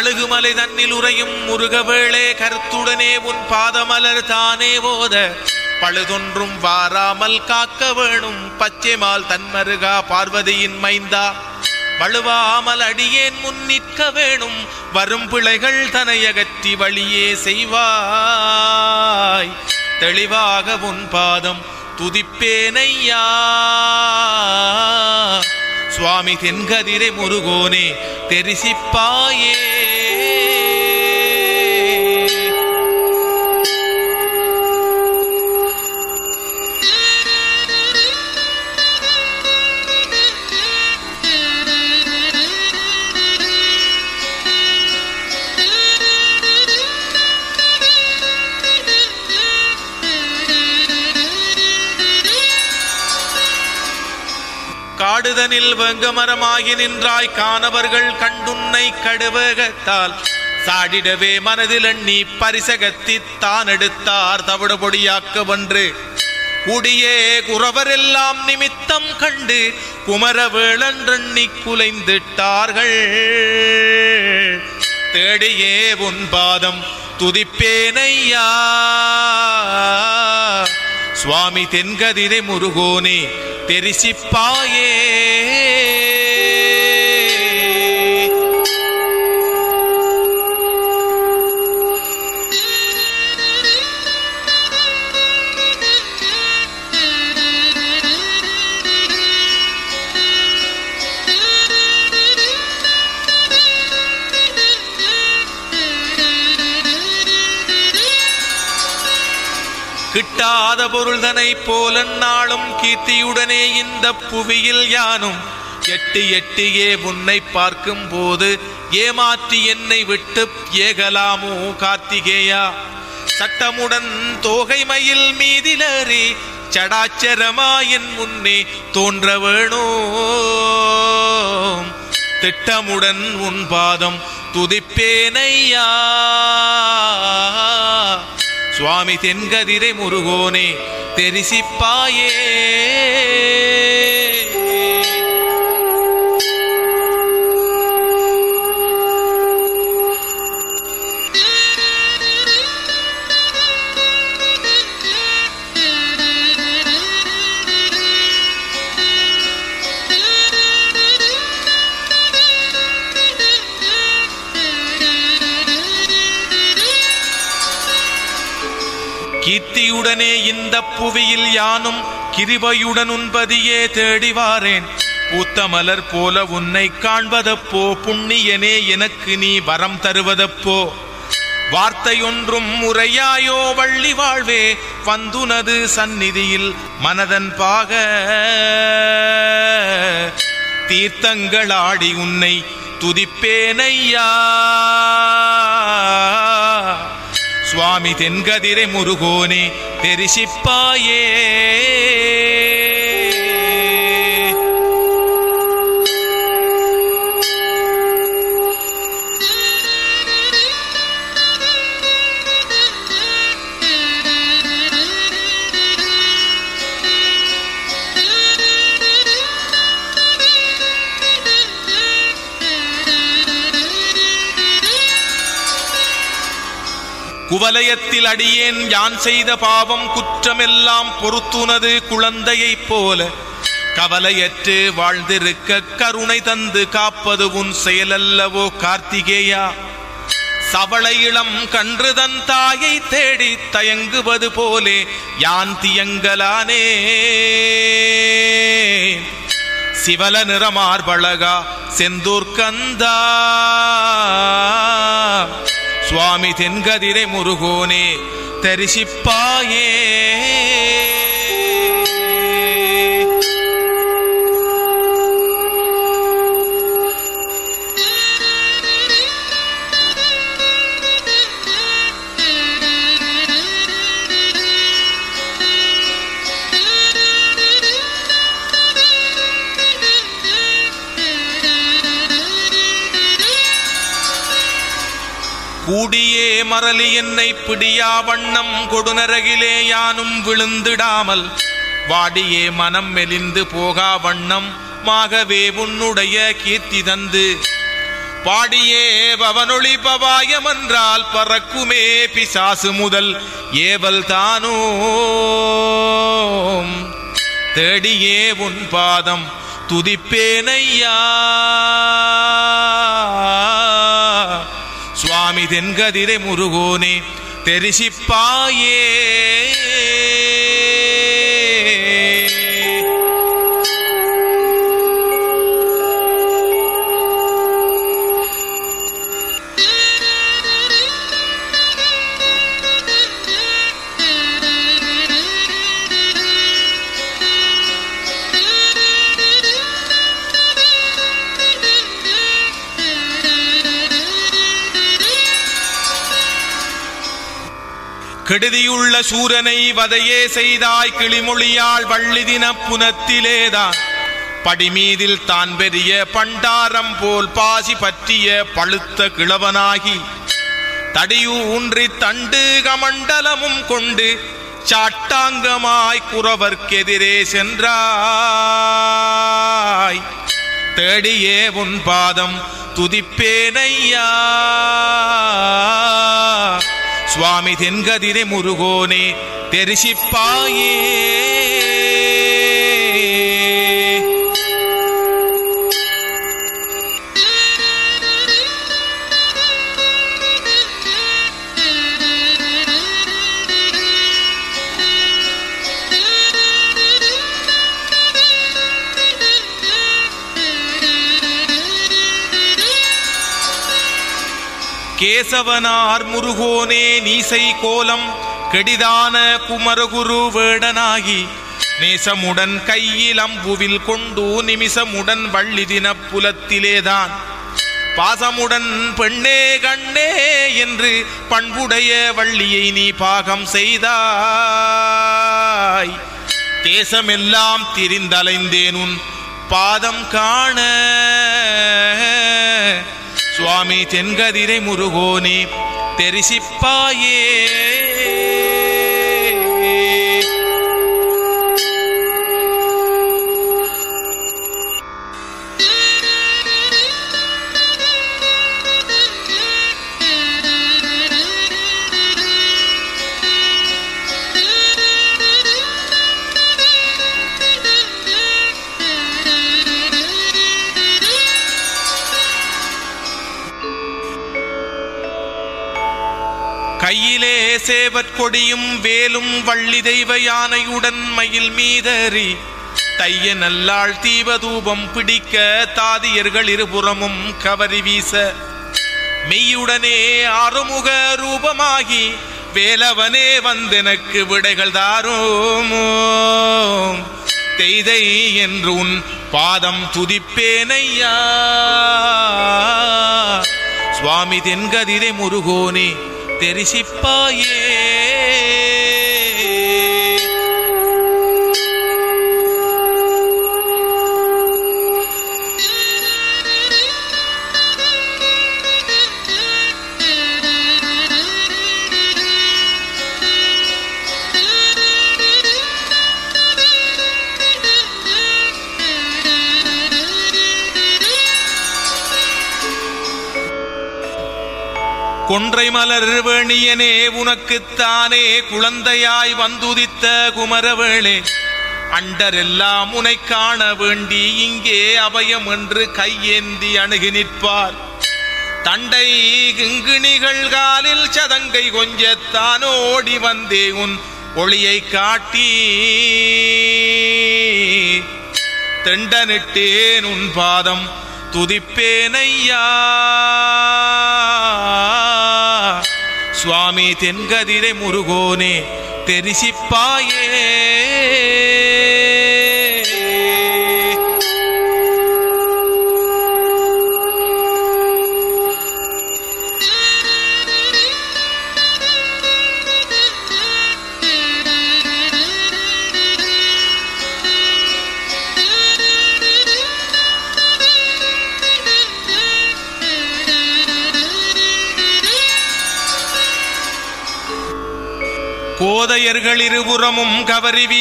கழுகுமலை தன்னில் உறையும் முருகவேளே கருத்துடனே உன் பாதமலர் தானே ஓத பழுதொன்றும் வாராமல் காக்க வேணும் பச்சைமால் தன்மருகா பார்வதியின் மைந்தா வழுவாமல் அடியேன் முன் நிற்க வேணும் வரும் பிழைகள் தனையகற்றி வழியே செய்வாய் தெளிவாக உன் பாதம் துதிப்பேனையா சுவாமி தென்கதிரை முருகோனே தெரிசிப்பாயே காடுதனில் வெங்கமரமாகி நின்றாய் காணவர்கள் கண்டுன்னை கடுவகத்தால் சாடிடவே மனதில் எண்ணி பரிசகத்தி தான் எடுத்தார் தவிடு பொடியாக்க வென்று குடியே குறவரெல்லாம் நிமித்தம் கண்டு குமரவேளன்றெண்ணி குலைந்திட்டார்கள் தேடியே உன் பாதம் துதிப்பேனையா சுவாமி தென்கதிரை முருகோனே தெரிசிப்பாயே கிட்டாத பொருள்தனை போல நாளும் கீர்த்தியுடனே இந்த புவியில் யானும் எட்டு எட்டியே உன்னை பார்க்கும் போது ஏமாற்றி என்னை விட்டு ஏகலாமோ கார்த்திகேயா சட்டமுடன் தோகை மயில் மீதிலறி சடாச்சரமாயின் முன்னே தோன்ற வேணும் திட்டமுடன் உன் பாதம் துதிப்பேனையா சுவாமி தென்கதிரை முருகோனே தெரிசிப்பாயே கீர்த்தியுடனே இந்த புவியில் யானும் கிருபையுடன் உன்பதியே தேடி வாரேன் பூத்த மலர் போல உன்னை காண்பதப்போ புண்ணியனே எனக்கு நீ வரம் தருவதப்போ வார்த்தையொன்றும் முறையாயோ வள்ளி வாழ்வே வந்துனது சந்நிதியில் மனதன் பாக தீர்த்தங்களாடி உன்னை துதிப்பேனையா சுவாமி தென்கதிரை முருகோனே தெரிசிப்பாயே குவலயத்தில் அடியேன் யான் செய்த பாவம் குற்றமெல்லாம் பொறுத்துனது குழந்தையைப் போல கவலையற்று வாழ்ந்திருக்க கருணை தந்து காப்பது உன் செயலல்லவோ கார்த்திகேயா சவளை இளம் கன்று தன் தாயை தேடி தயங்குவது போலே யான் தியங்கலானே சிவல நிறமார்பழகா செந்தூர் கந்தா சுவாமி தென்கதிரை முருகோனே தரிசிப்பாயே கூடியே மரளி என்னை பிடியா வண்ணம் கொடுநரகிலே யானும் விழுந்திடாமல் வாடியே மனம் மெலிந்து போகா வண்ணம் மாகவே உன்னுடைய கீர்த்தி தந்து பாடியே பவனொளி பவாயம் என்றால் பறக்குமே பிசாசு முதல் ஏவல் தானோ தேடியே உன் பாதம் துதிப்பேனையா சுவாமி தென்கதிரை முருகோனே தெரிசிப்பாயே கெடுதியுள்ள சூரனை வதையே செய்தாய் கிளிமொழியாள் வள்ளிதின புனத்திலேதான் படிமீதில் தான் பெரிய பண்டாரம் போல் பாசி பற்றிய பழுத்த கிழவனாகி தடியூன்றி தண்டு கமண்டலமும் கொண்டு சாட்டாங்கமாய் குறவர்க்கெதிரே சென்றாய் தேடியே உன் பாதம் துதிப்பேனையா சுவாமி தென்கதிரை முருகோனே தெரிசிப்பாயே கேசவனார் முருகோனே நீசை கோலம் கெடிதான குமரகுரு வேடனாகி நேசமுடன் கையில் அம்புவில் கொண்டு நிமிஷமுடன் வள்ளிதின புலத்திலேதான் பாசமுடன் பெண்ணே கண்ணே என்று பண்புடைய வள்ளியை நீ பாகம் செய்தாய் தேசமெல்லாம் திரிந்தலைந்தேன் உன் பாதம் காண சுவாமி தென்கதிரை முருகோனே தெரிசிப்பாயே கையிலே சேவற்கொடியும் வேலும் வள்ளி தெய்வ யானையுடன் மயில் மீதறி தைய நல்லாள் தீபதூபம் பிடிக்க தாதியர்கள் இருபுறமும் கவரி வீச மெய்யுடனே ஆறுமுக ரூபமாகி வேலவனே வந்தெனக்கு விடைகள் தாரும் தெய்தை என்று உன் பாதம் துதிப்பேனையா சுவாமி தென்கதிரை முருகோனே தெரிசிப்பாயே கொன்றை மலர் வேணியனே உனக்குத்தானே குழந்தையாய் வந்துதித்த குமரவேளே அண்டரெல்லாம் உனை காண வேண்டி இங்கே அபயம் என்று கையேந்தி அணுகி நிற்பார் தண்டை கிங்கிணிகள் காலில் சதங்கை கொஞ்சத்தான் ஓடி வந்தே உன் ஒளியை காட்டி தெண்டனிட்டேன் உன் பாதம் துதிப்பேனையா சுவாமி தென்கதிரை முருகோனே தெரிசிப்பாயே கோதையர்கள் இருபுறமும் கவரி